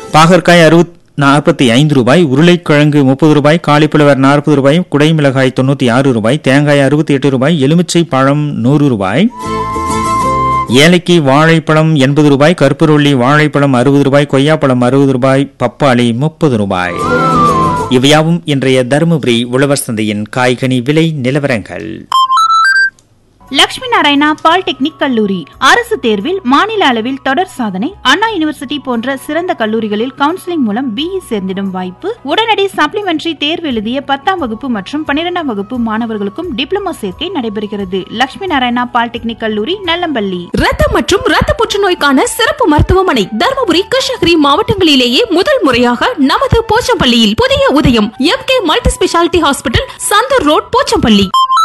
பாகற்காய் அறுபத் நாற்பத்தி ஐந்து ரூபாய் உருளைக்கிழங்கு முப்பது ரூபாய் காலிஃபிளவர் நாற்பது ரூபாய் குடைமிளகாய் தொண்ணூற்றி ஆறு ரூபாய் தேங்காய் அறுபத்தி எட்டு ரூபாய் எலுமிச்சை பழம் நூறு ரூபாய் ஏலைக்கு வாழைப்பழம் எண்பது ரூபாய் கற்பூரவள்ளி வாழைப்பழம் அறுபது ரூபாய் கொய்யாப்பழம் அறுபது ரூபாய் பப்பாளி முப்பது ரூபாய் இவையாவும் இன்றைய தருமபுரி உழவர் சந்தையின் காய்கனி விலை நிலவரங்கள் லட்சுமி நாராயணா பாலிடெக்னிக் கல்லூரி அரசு தேர்வில் மாநில அளவில் தொடர் சாதனை அண்ணா யூனிவர்சிட்டி போன்ற சிறந்த கல்லூரிகளில் கவுன்சிலிங் மூலம் பிஇ சேர்ந்திடும் வாய்ப்பு உடனடி சப்ளிமெண்டரி தேர்வு எழுதிய பத்தாம் வகுப்பு மற்றும் பன்னிரெண்டாம் வகுப்பு மாணவர்களுக்கும் டிப்ளமோ சேர்க்கை நடைபெறுகிறது லட்சுமி நாராயணா பாலிடெக்னிக் கல்லூரி நல்லம்பள்ளி ரத்தம் மற்றும் ரத்த புற்றுநோய்க்கான சிறப்பு மருத்துவமனை தருமபுரி கிருஷ்ணகிரி மாவட்டங்களிலேயே முதல் முறையாக நமது போச்சம்பள்ளியில் புதிய உதயம் M K multi speciality hospital Santhur road Pochampalli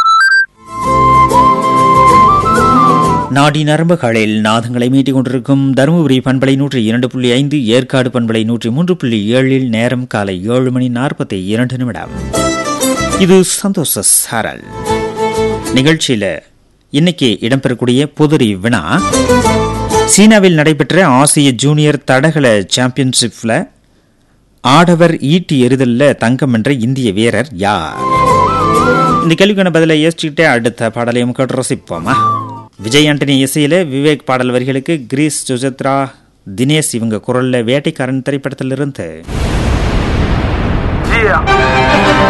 நாடி நரம்புகளில் நாதங்களை மீட்டிக் கொண்டிருக்கும் தருமபுரி பண்பலை நூற்றி இரண்டு புள்ளி ஐந்து ஏற்காடு பண்பலை நூற்றி மூன்று புள்ளி ஏழில் நேரம் காலை ஏழு மணி நாற்பத்தி இரண்டு நிமிடம் இது சந்தோஷ சாரல் நிகழ்ச்சியில் இன்னைக்கு இடம்பெறக்கூடிய புதுரி வினா சீனாவில் நடைபெற்ற ஆசிய ஜூனியர் தடகள சாம்பியன்ஷிப்ல ஆடவர் ஈட்டி எறிதல்ல தங்கம் வென்ற இந்திய வீரர் யார் இந்த கேள்விக்கான பதிலை யோசிச்சுக்கிட்டே அடுத்த பாடலையும் கேட்டு ரசிப்போமா விஜய் ஆண்டனி இசையில விவேக் பாடல் வரிகளுக்கு கிரீஸ் சுஜத்ரா தினேஷ் இவங்க குரல்ல வேட்டைக்காரன் திரைப்படத்திலிருந்து Yeah.